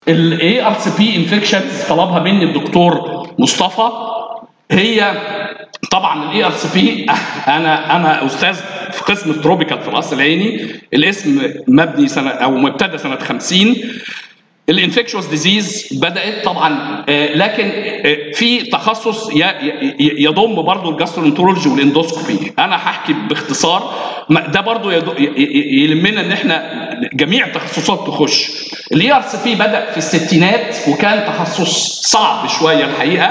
الاي ار سي بي انفكشنز طلبها مني الدكتور مصطفى هي طبعا الاي ار سي بي انا انا استاذ في قسم التروبيكال في القصر العيني الاسم مبني سنه او مبتدى سنه 50 الانفكشوس ديزيز بدات طبعا آه، لكن آه، في تخصص ي- ي- يضم برضه الجاسترونترولوجي والاندوسكوبي انا هحكي باختصار ما- ده برضه يض- ي- ي- يلمنا ان احنا جميع التخصصات تخش الاي ار سي بي بدا في الستينات وكان تخصص صعب شويه الحقيقه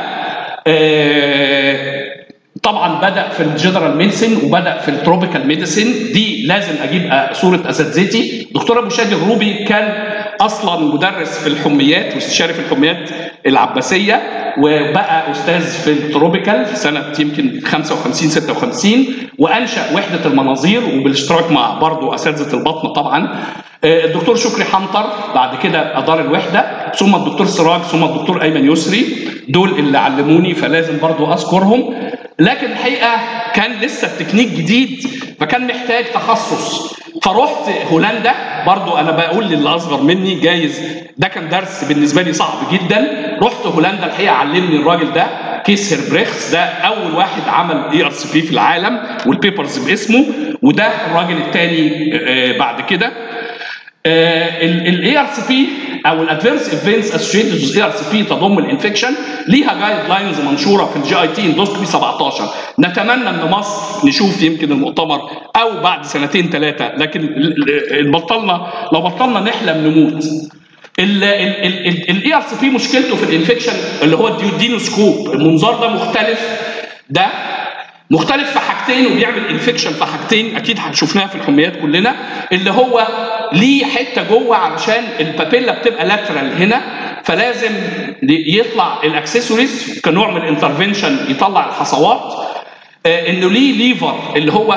آه، طبعا بدا في الجنرال ميديسن وبدا في التروبيكال ميديسن دي لازم اجيب صوره اساتذتي دكتور ابو شادي الروبي كان اصلا مدرس في الحميات واستشاري في الحميات العباسيه وبقى استاذ في التروبيكال في سنه يمكن 55 56 وانشا وحده المناظير وبالاشتراك مع برضه اساتذه البطن طبعا آه، الدكتور شكري حنطر بعد كده ادار الوحده ثم الدكتور سراج ثم الدكتور ايمن يسري دول اللي علموني فلازم برضو اذكرهم لكن الحقيقه كان لسه التكنيك جديد فكان محتاج تخصص فرحت هولندا برضو انا بقول للي اصغر مني جايز ده كان درس بالنسبه لي صعب جدا رحت هولندا الحقيقه علمني الراجل ده كيس هيربريخس ده اول واحد عمل اي ار سي بي في العالم والبيبرز باسمه وده الراجل الثاني بعد كده الاي ار سي بي او الادفيرس ايفنتس اسوشيتد وذ اي ار سي بي تضم الانفكشن ليها جايد لاينز منشوره في الجي اي تي اندوسكوبي 17 نتمنى ان مصر نشوف يمكن المؤتمر او بعد سنتين ثلاثه لكن ال- ال- بطلنا لو بطلنا نحلم نموت الاي ار سي بي مشكلته في الانفكشن اللي هو الديودينوسكوب المنظار ده مختلف ده مختلف في حاجتين وبيعمل انفكشن في حاجتين اكيد شفناها في الحميات كلنا اللي هو ليه حته جوه علشان البابيلا بتبقى لاترال هنا فلازم يطلع الاكسسوارز كنوع من الانترفنشن يطلع الحصوات آه، انه ليه ليفر اللي هو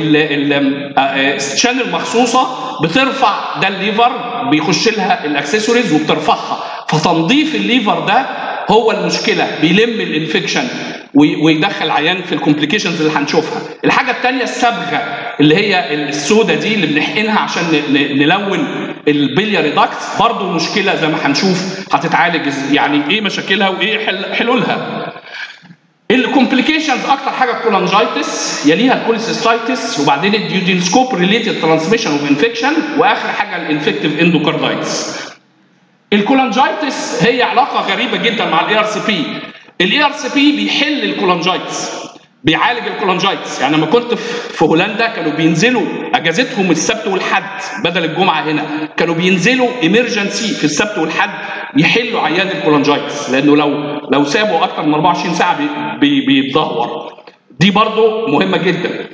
الشانل مخصوصه بترفع ده الليفر بيخش لها الاكسسوارز وبترفعها فتنظيف الليفر ده هو المشكله بيلم الانفكشن وي- ويدخل عيان في الكومبليكيشنز اللي هنشوفها الحاجه الثانيه الصبغه اللي هي السودا دي اللي بنحقنها عشان ن- ن- نلون البلياري داكت برضه مشكله زي ما هنشوف هتتعالج إز- يعني ايه مشاكلها وايه حل- حلولها الكومبليكيشنز اكتر حاجه الكولانجايتس يليها الكوليسيستايتس وبعدين الديودينسكوب ريليتد ترانسميشن اوف انفكشن واخر حاجه الانفكتيف اندوكاردايتس الكولانجايتس هي علاقه غريبه جدا مع الاي ار سي بي الاي ار سي بي بيحل الكولانجايتس بيعالج الكولانجايتس يعني لما كنت في في هولندا كانوا بينزلوا اجازتهم السبت والحد بدل الجمعه هنا كانوا بينزلوا ايمرجنسي في السبت والحد يحلوا عيان الكولانجايتس لانه لو لو سابوا اكتر من 24 ساعه بي بي بيتدهور دي برضو مهمه جدا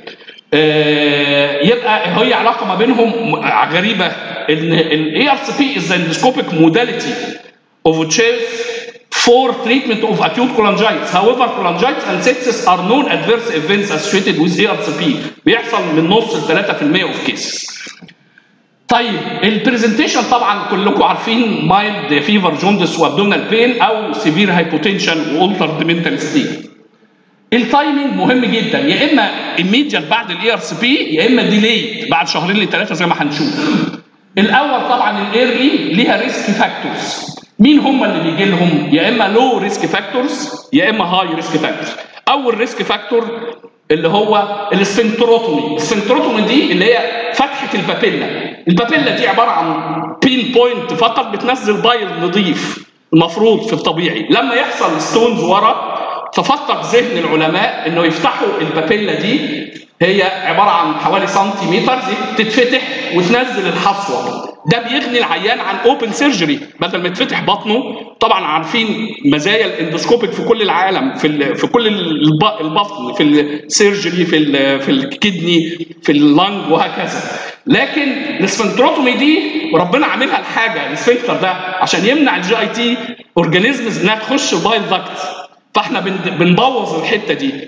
آه، يبقى هي علاقه ما بينهم م- غريبه ان الاي ار سي بي از اندوسكوبيك موداليتي of choice for treatment of acute cholangitis. However, cholangitis and sepsis are known adverse events associated with ARCP. بيحصل من نص ل 3% of cases. طيب البرزنتيشن طبعا كلكم عارفين مايلد فيفر جوندس وابدومينال بين او سيفير هايبوتنشن والترد منتال ستيت. التايمنج مهم جدا يا اما immediate بعد الاي ار سي بي يا اما ديلي بعد شهرين لثلاثه زي ما هنشوف. الاول طبعا الايرلي ليها ريسك فاكتورز مين هم اللي بيجي لهم يا اما لو ريسك فاكتورز يا اما هاي ريسك فاكتورز اول ريسك فاكتور اللي هو السفنكتروتومي السفنكتروتومي دي اللي هي فتحه البابيلا البابيلا دي عباره عن بين بوينت فقط بتنزل بايل نظيف المفروض في الطبيعي لما يحصل ستونز ورا تفتق ذهن العلماء انه يفتحوا البابيلا دي هي عباره عن حوالي سنتيمتر دي تتفتح وتنزل الحصوه ده بيغني العيان عن اوبن سيرجري بدل ما يتفتح بطنه طبعا عارفين مزايا الاندوسكوبيك في كل العالم في ال في كل الب- البطن في السيرجري في ال في الكدني في اللنج وهكذا لكن السفنكتروتومي دي ربنا عاملها الحاجه السفنكتر ده عشان يمنع الجي اي تي اورجانيزمز انها تخش البايل داكت فاحنا بن- بنبوظ الحته دي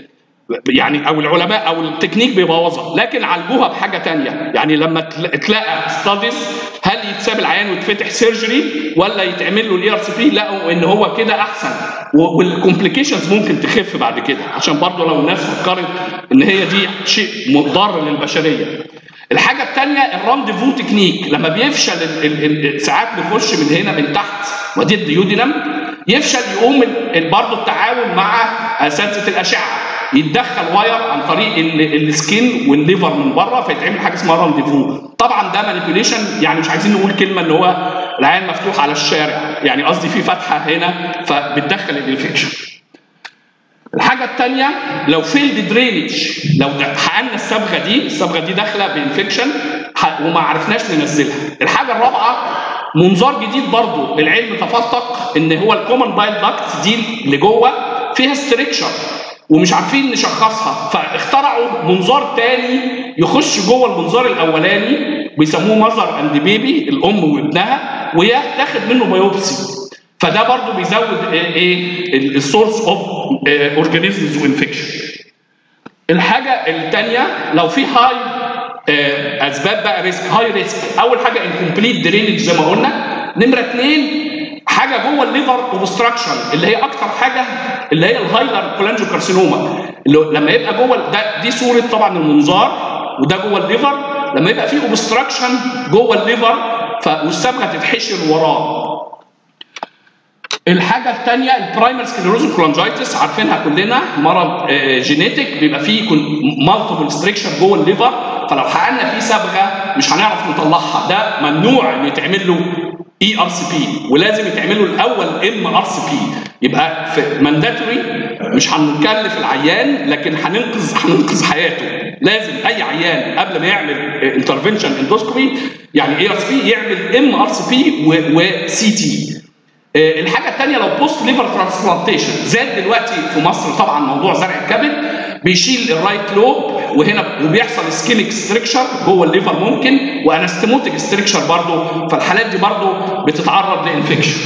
يعني او العلماء او التكنيك بيبوظها لكن عالجوها بحاجه تانية يعني لما تل- تلاقى ستاديز هل يتساب العيان ويتفتح سيرجري ولا يتعمل له الاي ار سي بي لقوا ان هو كده احسن والكومبليكيشنز ممكن تخف بعد كده عشان برضه لو الناس فكرت ان هي دي شيء ضار للبشريه الحاجه الثانيه الرانديفو تكنيك لما بيفشل ال ال ال ساعات بيخش من هنا من تحت ودي الديودينم يفشل يقوم ال- ال- برضه التعاون مع اساتذه الاشعه يتدخل واير عن طريق ال- السكين والليفر من بره فيتعمل حاجه اسمها رانديفو طبعا ده مانيبيوليشن يعني مش عايزين نقول كلمه ان هو العيان مفتوح على الشارع يعني قصدي في فتحه هنا فبتدخل الانفكشن الحاجة الثانية لو فيلد درينج لو حققنا الصبغة دي الصبغة دي داخلة بانفكشن ح- وما عرفناش ننزلها. الحاجة الرابعة منظار جديد برضو العلم تفتق ان هو الكومن بايل داكت دي اللي جوه فيها ستريكشر ومش عارفين نشخصها فاخترعوا منظار تاني يخش جوه المنظار الاولاني بيسموه ماذر اند بيبي الام وابنها وياخد منه بايوبسي فده برضو بيزود ايه السورس اوف اورجانيزمز وانفكشن الحاجه الثانيه لو في هاي اسباب بقى ريسك هاي ريسك اول حاجه انكمبليت درينج زي ما قلنا نمره اثنين حاجه جوه الليفر اوبستراكشن اللي هي اكتر حاجه اللي هي الهايلر كولانجوكارسينوما اللي هو لما يبقى جوه ده دي صوره طبعا المنظار وده جوه الليفر لما يبقى في اوبستراكشن جوه الليفر ف- والصبغه تتحشر وراه الحاجه الثانيه البرايمر سكليروز كولانجايتس عارفينها كلنا مرض آه، جينيتك بيبقى فيه مالتيبل ستريكشر جوه الليفر فلو حققنا فيه صبغه مش هنعرف نطلعها ده ممنوع ان يتعمل له اي ار سي بي ولازم يتعمل له الاول ام ار سي بي يبقى في مانداتوري مش هنكلف العيان لكن هننقذ هننقذ حياته لازم اي عيان قبل ما يعمل انترفنشن اندوسكوبي يعني اي ار سي بي يعمل ام ار سي بي وسي تي آه، الحاجه الثانيه لو بوست ليفر ترانسبلانتيشن زاد دلوقتي في مصر طبعا موضوع زرع الكبد بيشيل الرايت لوب وهنا وبيحصل سكينك ستريكشر جوه الليفر ممكن وانستموتيك ستريكشر برضه فالحالات دي برضه بتتعرض لانفكشن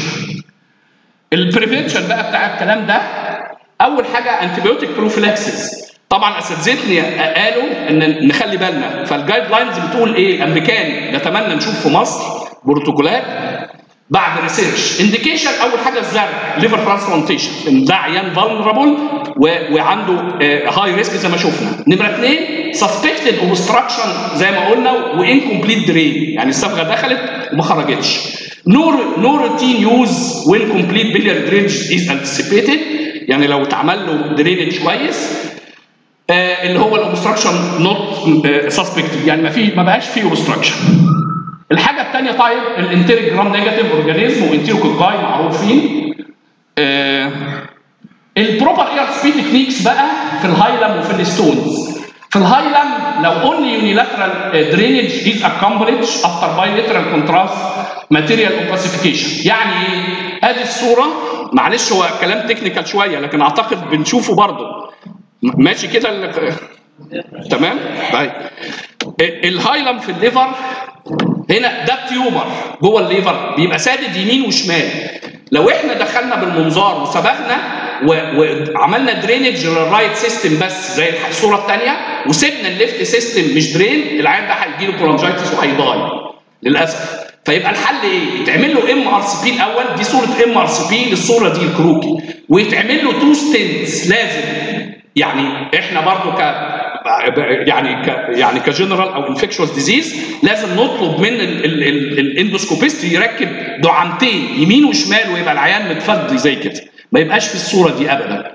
البريفنشن بقى بتاع الكلام ده اول حاجه انتيبيوتيك بروفيلاكسيس طبعا اساتذتني قالوا ان نخلي بالنا فالجايد لاينز بتقول ايه الامريكان نتمنى نشوف في مصر بروتوكولات بعد ريسيرش انديكيشن اول حاجه الزرع ليفر ترانسبلانتيشن ان ده عيان فولنربل وعنده هاي ريسك زي ما شفنا نمره اثنين سسبكتد اوبستراكشن زي ما قلنا وانكمبليت درين يعني الصبغه دخلت وما خرجتش نو نو روتين يوز وين كومبليت بيليار درينج از انتسيبيتد يعني لو اتعمل له درينج كويس آه اللي هو الاوبستراكشن نوت سسبكتد يعني ما في ما بقاش فيه اوبستراكشن الحاجه الثانيه طيب الانتريك جرام نيجاتيف اورجانيزم وانتيروكوكاي معروفين آه البروبر اي ار بي تكنيكس بقى في الهايلم وفي الستونز في الهايلم لو only unilateral drainage is accomplished after bilateral contrast material opacification يعني ايه؟ ادي الصوره معلش هو كلام تكنيكال شويه لكن اعتقد بنشوفه برضه ماشي كده ال- تمام؟ طيب الهايلم في الليفر هنا ده تيومر جوه الليفر بيبقى سادد يمين وشمال لو احنا دخلنا بالمنظار وصبغنا و- وعملنا درينج للرايت سيستم بس زي الصوره الثانيه وسيبنا الليفت سيستم مش درين العيان ده هيجي له كولانجايتس وهيضاي للاسف فيبقى الحل ايه؟ يتعمل له ام ار سي بي الاول دي صوره ام ار سي بي للصوره دي الكروكي ويتعمل له تو ستنتس لازم يعني احنا برضو ك يعني ك يعني كجنرال او انفكشوس ديزيز لازم نطلب من ال- ال- ال- الاندوسكوبيست يركب دعامتين يمين وشمال ويبقى العيان متفضي زي كده ما يبقاش في الصوره دي ابدا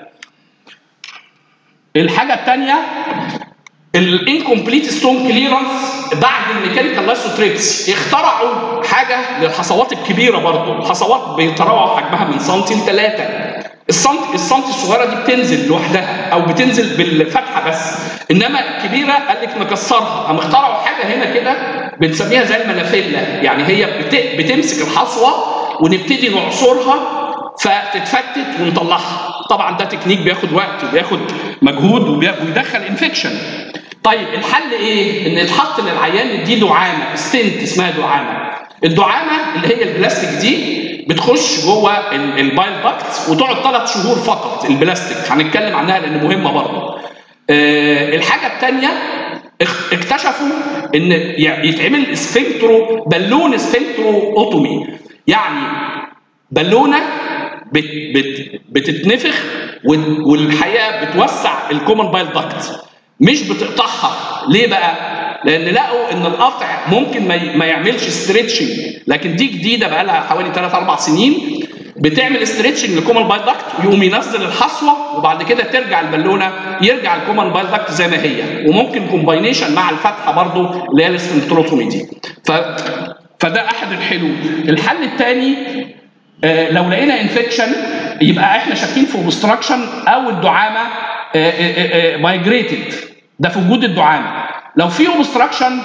الحاجه الثانيه الانكمبليت ستون كليرنس بعد الميكانيكال لايسوتريبسي اخترعوا حاجه للحصوات الكبيره برضه الحصوات بيتراوح حجمها من سنتي لثلاثه السنتي السنتي الصغيره دي بتنزل لوحدها او بتنزل بالفتحه بس انما الكبيره قال لك نكسرها قام اخترعوا حاجه هنا كده بنسميها زي المنافله يعني هي بت... بتمسك الحصوه ونبتدي نعصرها فتتفتت ونطلعها طبعا ده تكنيك بياخد وقت وبياخد مجهود وبي- ويدخل انفكشن طيب الحل ايه ان يتحط للعيان دي دعامه ستنت اسمها دعامه الدعامه اللي هي البلاستيك دي بتخش جوه ال- البايل باكت وتقعد ثلاث شهور فقط البلاستيك هنتكلم عنها لان مهمه برضه آه، الحاجه الثانيه اكتشفوا ان ي- يتعمل سفنكترو بالون سفنكترو اوتومي يعني بالونه بت بت بتتنفخ وال- والحقيقه بتوسع الكومن بايل داكت مش بتقطعها ليه بقى؟ لان لقوا ان القطع ممكن ما ي- ما يعملش ستريتشنج لكن دي جديده بقى لها حوالي 3 4 سنين بتعمل ستريتشنج للكومن بايل داكت ويقوم ينزل الحصوه وبعد كده ترجع البالونه يرجع الكومن بايل داكت زي ما هي وممكن كومباينيشن مع الفتحه برضو اللي هي السفنكتروتومي دي ف فده احد الحلول الحل الثاني آه، لو لقينا انفكشن يبقى احنا شاكين في اوبستراكشن او الدعامه مايجريتد ده في وجود الدعامه لو في اوبستراكشن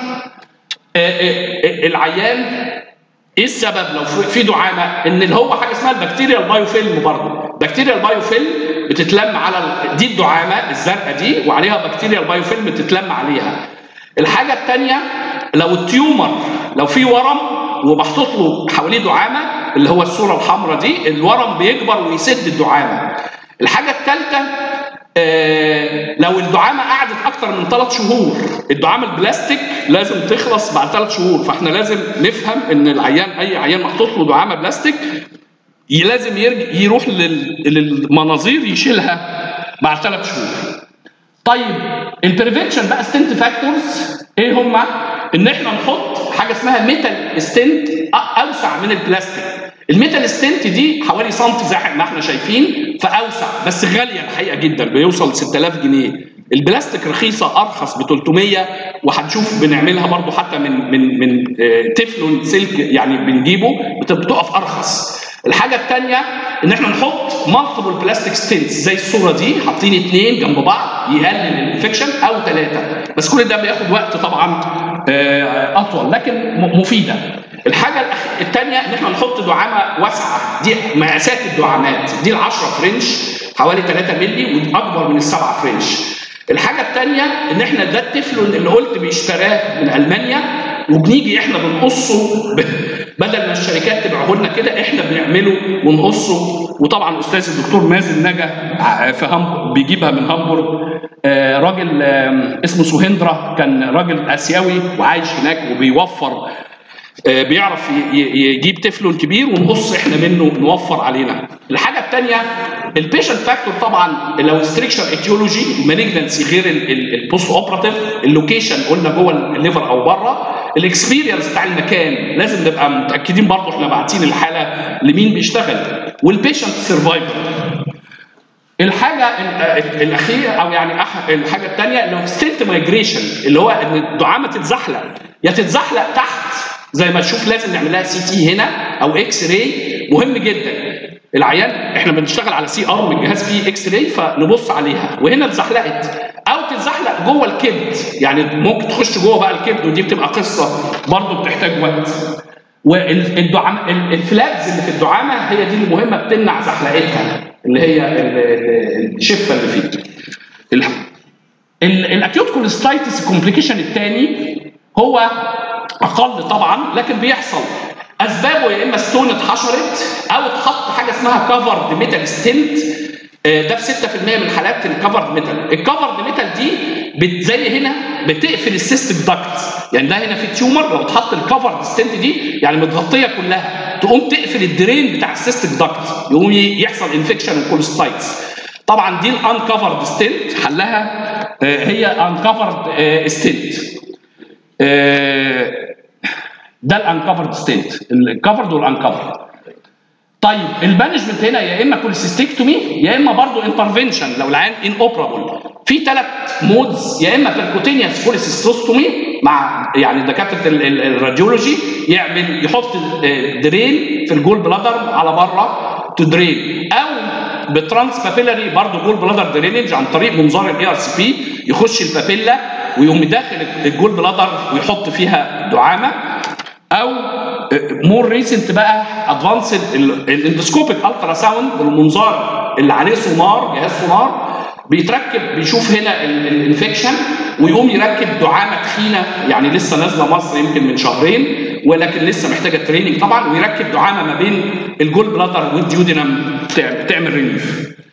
العيان ايه السبب لو في في دعامه ان اللي هو حاجه اسمها البكتيريا البايوفيلم برضه بكتيريا البايوفيلم بتتلم على ال- دي الدعامه الزرقاء دي وعليها بكتيريا البايوفيلم بتتلم عليها الحاجه الثانيه لو التيومر لو في ورم ومحطوط له حواليه دعامه اللي هو الصوره الحمراء دي الورم بيكبر ويسد الدعامه الحاجه الثالثه آه، لو الدعامه قعدت اكتر من ثلاث شهور الدعامه البلاستيك لازم تخلص بعد ثلاث شهور فاحنا لازم نفهم ان العيان اي عيان محطوط له دعامه بلاستيك ي- لازم يرجع يروح لل- للمناظير يشيلها بعد ثلاث شهور طيب البريفنشن بقى ستنت فاكتورز ايه هما؟ ان احنا نحط حاجه اسمها ميتال ستنت اوسع من البلاستيك. الميتال ستنت دي حوالي سنتي زي ما احنا شايفين فاوسع بس غاليه الحقيقه جدا بيوصل 6000 جنيه. البلاستيك رخيصه ارخص ب 300 وهنشوف بنعملها برضو حتى من من من آه، تeflon سلك يعني بنجيبه بت- بتقف ارخص. الحاجه الثانيه ان احنا نحط مالتيبل بلاستيك ستينتس زي الصوره دي حاطين اثنين جنب بعض يقلل الانفكشن او ثلاثه بس كل ده بياخد وقت طبعا آه، اطول لكن م- مفيده الحاجه الثانيه ان احنا نحط دعامه واسعه دي مقاسات الدعامات دي ال 10 فرنش حوالي 3 مللي ودي اكبر من السبعه فرنش الحاجه الثانيه ان احنا ده التفلون اللي قلت بيشتراه من المانيا وبنيجي احنا بنقصه ب- بدل ما الشركات تبيعه لنا كده احنا بنعمله ونقصه وطبعا استاذ الدكتور مازن نجا ع- في هامبورغ بيجيبها من هامبورغ آه، راجل آم، اسمه سوهندرا كان راجل اسيوي وعايش هناك وبيوفر آه، بيعرف ي- ي- يجيب تفلون كبير ونقص احنا منه نوفر علينا. الحاجه الثانيه البيشنت فاكتور طبعا لو ستريكشر ايتيولوجي المالجنسي غير البوست اوبراتيف اللوكيشن قلنا جوه الليفر او بره الاكسبيرينس بتاع المكان لازم نبقى متاكدين برضه احنا باعتين الحاله لمين بيشتغل والبيشنت سرفايفل الحاجه ال- ال- الاخيره او يعني أح- الحاجه الثانيه اللي هو ستنت مايجريشن اللي هو ان الدعامه تتزحلق يا تتزحلق تحت زي ما تشوف لازم نعمل لها سي تي هنا او اكس راي مهم جدا العيان احنا بنشتغل على سي ارم الجهاز فيه اكس راي فنبص عليها وهنا اتزحلقت او تتزحلق جوه الكبد يعني ممكن تخش جوه بقى الكبد ودي بتبقى قصه برضه بتحتاج وقت والدعام الفلابز اللي في الدعامه هي دي المهمه بتمنع زحلقتها اللي هي ال- ال- الشفه اللي فيه. ال- ال- الاكيوت كوليستايتس الكومبليكيشن الثاني هو اقل طبعا لكن بيحصل اسبابه يا اما ستون اتحشرت او اتحط حاجه اسمها كفرد ميتال ستنت ده في 6% من حالات الكفرد ميتال الكفرد ميتال دي بت زي هنا بتقفل السيستم داكت يعني ده هنا في تيومر لو اتحط الكفرد ستنت دي يعني متغطيه كلها تقوم تقفل الدرين بتاع السيستم داكت يقوم يحصل انفكشن وكوليستايتس طبعا دي الانكفرد ستنت حلها آه، هي انكفرد ستنت ده الانكفرد ستنت الكفرد والانكفرد طيب المانجمنت هنا يا اما كوليسيستكتومي يا اما برضه انترفنشن لو العيان ان اوبرابل في ثلاث مودز يا اما بيركوتينيوس كوليسيستوستومي مع يعني دكاتره ال- ال- الراديولوجي يعمل يحط آه، درين في الجول بلادر على بره تدرين او بترانس بابيلاري برضه جول بلادر درينج عن طريق منظار الاي ار سي بي يخش البابيلا ويقوم داخل الجول بلادر ويحط فيها دعامه او مور ريسنت بقى ادفانسد الاندسكوبيك الترا ساوند المنظار اللي عليه سونار جهاز سونار بيتركب بيشوف هنا الانفكشن ويقوم يركب دعامه تخينه يعني لسه نازله مصر يمكن من شهرين ولكن لسه محتاجه تريننج طبعا ويركب دعامه ما بين الجول بلادر والديودينم تعمل تعمل ريليف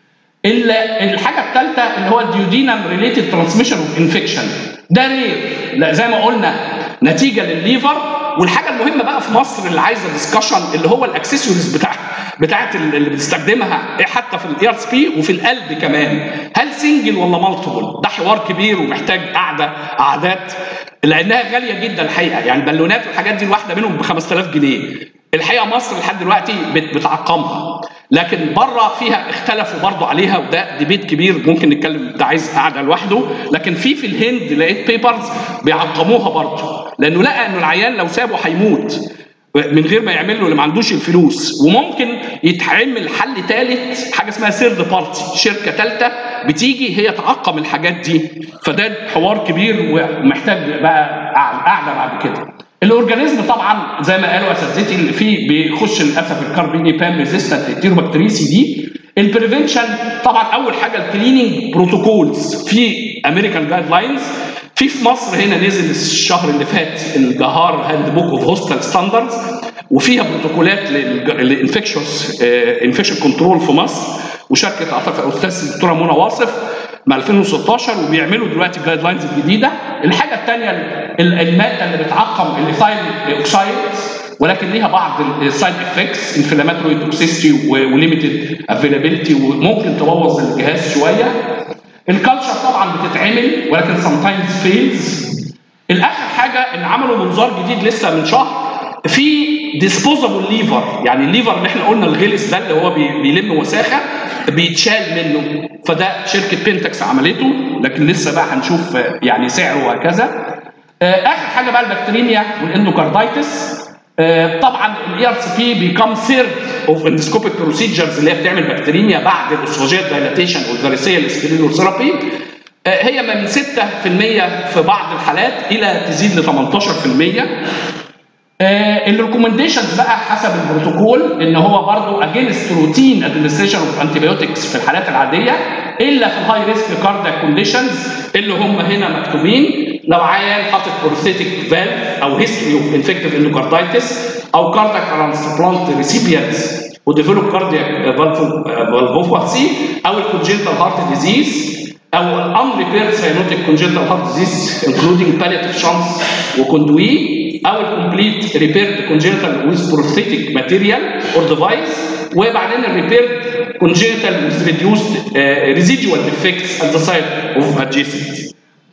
ال- الحاجه الثالثه اللي هو الديودينم ريليتد ترانسميشن اوف انفكشن ده رير لا زي ما قلنا نتيجه للليفر والحاجه المهمه بقى في مصر اللي عايزه ديسكشن اللي هو الاكسسوارز بتاع بتاعت اللي بنستخدمها حتى في الاي ار اس بي وفي القلب كمان هل سنجل ولا مالتيبل ده حوار كبير ومحتاج قعده قعدات لانها غاليه جدا الحقيقه يعني البالونات والحاجات دي الواحده منهم ب 5000 جنيه الحقيقه مصر لحد دلوقتي بت- بتعقمها لكن بره فيها اختلفوا برضو عليها وده ديبيت كبير ممكن نتكلم ده عايز قاعده لوحده لكن في في الهند لقيت بيبرز بيعقموها برضو لانه لقى انه العيان لو سابه هيموت من غير ما يعمل له اللي ما عندوش الفلوس وممكن يتعمل حل ثالث حاجه اسمها سيرد بارتي شركه ثالثه بتيجي هي تعقم الحاجات دي فده حوار كبير ومحتاج بقى قاعده بعد كده الاورجانيزم طبعا زي ما قالوا اساتذتي اللي فيه بيخش للاسف الكاربيني بام ريزيستنت هيتيروبكتريسي دي البريفنشن طبعا اول حاجه الكليننج بروتوكولز في امريكان جايد لاينز في في مصر هنا نزل الشهر اللي فات الجهار هاند بوك اوف هوستال ستاندردز وفيها بروتوكولات للانفكشوس انفكشن كنترول في مصر وشركه اعتقد استاذ الدكتوره منى واصف مع 2016 وبيعملوا دلوقتي الجايد لاينز الجديده الحاجه الثانيه الماده اللي بتعقم الايثايل اوكسايد ولكن ليها بعض السايد افكتس انفلاماتوري توكسيستي وليميتد افيلابيلتي وممكن تبوظ الجهاز شويه الكالتشر طبعا بتتعمل ولكن سام تايمز فيلز الاخر حاجه ان عملوا منظار جديد لسه من شهر في ديسبوزابل ليفر يعني الليفر اللي احنا قلنا الغلس ده اللي هو بي- بيلم وساخه بيتشال منه فده شركه بنتكس عملته لكن لسه بقى هنشوف آه، يعني سعره وهكذا آه، اخر حاجه بقى البكتيريميا والاندوكاردايتس آه، طبعا الاي ار سي بي بيكام ثيرد اوف اندسكوبيك بروسيجرز اللي هي بتعمل بكتيريميا بعد الاسوفاجيال دايلاتيشن والفاريسيال سكليروثيرابي هي من 6% في بعض الحالات الى تزيد ل 18% الريكومنديشنز بقى حسب البروتوكول ان هو برضه اجينست روتين ادمنستريشن اوف انتيبيوتكس في الحالات العاديه الا في الهاي ريسك كاردياك كونديشنز اللي هم هنا مكتوبين لو عيان حاطط بروستاتيك فالف او هيستوري اوف انفكتيف اندوكاردايتس او كاردياك ترانسبلانت ريسيبيانتس وديفلوب كاردياك فالفوباسي او الكونجنتال هارت ديزيز او unrepaired cyanotic congenital heart disease including palliative shunts وكوندوي او الكومبليت repaired congenital with prosthetic material or device وبعدين الريبيرد congenital with reduced uh, residual defects at the site of adjacent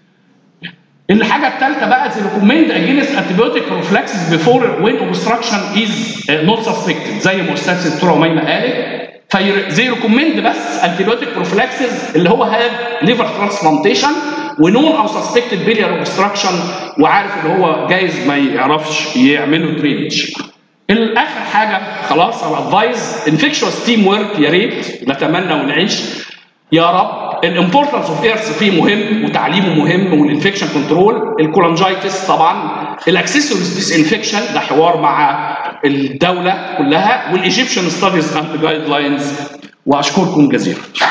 الحاجه الثالثه بقى they recommend against antibiotic prophylaxis before when obstruction is uh, not suspected زي ما استاذ الدكتوره اميمه قالت فزي ريكومند بس انتيبيوتيك بروفلاكسز اللي هو هاد ليفر ترانسبلانتيشن ونون او سسبكتد بيليار اوبستراكشن وعارف ان هو جايز ما يعرفش يعمله درينج الاخر حاجه خلاص او ادفايز انفكشوس تيم ورك يا ريت نتمنى ونعيش يا رب الامبورتنس اوف اير سي مهم وتعليمه مهم والانفكشن كنترول الكولانجايتس طبعا الاكسسوارز ديس انفكشن ده حوار مع الدوله كلها والايجيبشن ستاديز اند جايد لاينز واشكركم جزيلا